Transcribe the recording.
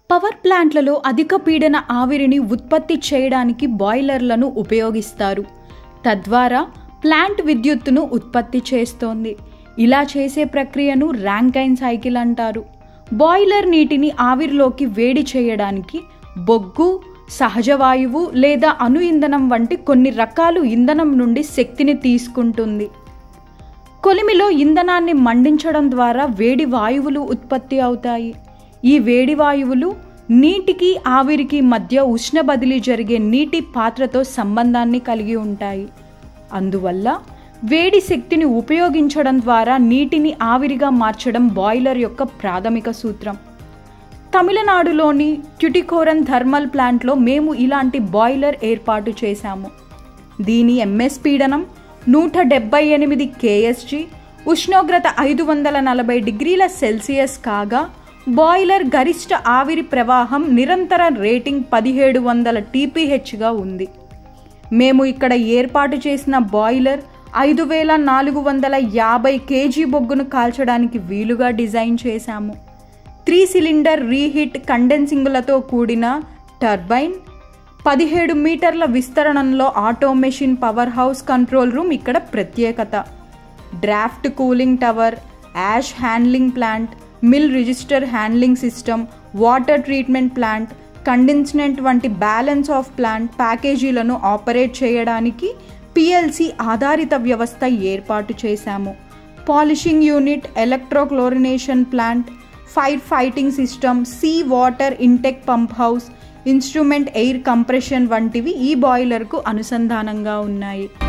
power ప్లాంట్లలో అధిక పీడన ఆవిరిని ఉత్పత్తి చేయడానికి బాయిలర్లను ఉపయోగిస్తారు తద్వారా ప్లాంట్ విద్యుత్తును ఉత్పత్తి చేస్తోంది ఇలా చేసే ప్రక్రియను ర్యాంకైన్ సైకిల్ అంటారు బాయిలర్ నీటిని ఆవిరిలోకి వేడి చేయడానికి బొగ్గు సహజ వాయువు లేదా అణు ఇంధనం వంటి కొన్ని రకాలు ఇంధనం నుండి శక్తిని తీసుకుంటుంది కొలిమిలో ఇంధనాన్ని మండించడం ద్వారా వేడి వాయువులు ఉత్పత్తి అవుతాయి ఈ వేడి వాయువులు నీటికి ఆవిరికి మధ్య ఉష్ణ బదిలీ జరిగే నీటి పాత్రతో సంబంధాన్ని కలిగి ఉంటాయి అందువల్ల వేడి శక్తిని ఉపయోగించడం ద్వారా నీటిని ఆవిరిగా మార్చడం బాయిలర్ యొక్క ప్రాథమిక సూత్రం తమిళనాడులోని ట్యుటికోరన్ థర్మల్ ప్లాంట్లో మేము ఇలాంటి బాయిలర్ ఏర్పాటు చేశాము దీని ఎంఎస్ పీడనం నూట డెబ్బై ఎనిమిది కేఎస్జి ఉష్ణోగ్రత ఐదు వందల నలభై డిగ్రీల సెల్సియస్ కాగా బాయిలర్ గరిష్ట ఆవిరి ప్రవాహం నిరంతర రేటింగ్ పదిహేడు వందల టీపీహెచ్గా ఉంది మేము ఇక్కడ ఏర్పాటు చేసిన బాయిలర్ ఐదు వేల నాలుగు వందల యాభై కేజీ బొగ్గును కాల్చడానికి వీలుగా డిజైన్ చేశాము త్రీ సిలిండర్ రీహీట్ కండెన్సింగులతో కూడిన టర్బైన్ పదిహేడు మీటర్ల విస్తరణలో automation power house control room ఇక్కడ ప్రత్యేకత draft cooling tower ash handling plant mill register handling system water treatment plant condensate వంటి బ్యాలెన్స్ ఆఫ్ ప్లాంట్ ప్యాకేజీలను ఆపరేట్ చేయడానికి పిఎల్సి ఆధారిత వ్యవస్థ ఏర్పాటు చేశాము polishing unit electrochlorination plant fire fighting system sea water intake pump house instrument air compression వంటివి ఈ బాయిలర్కు అనుసంధానంగా ఉన్నాయి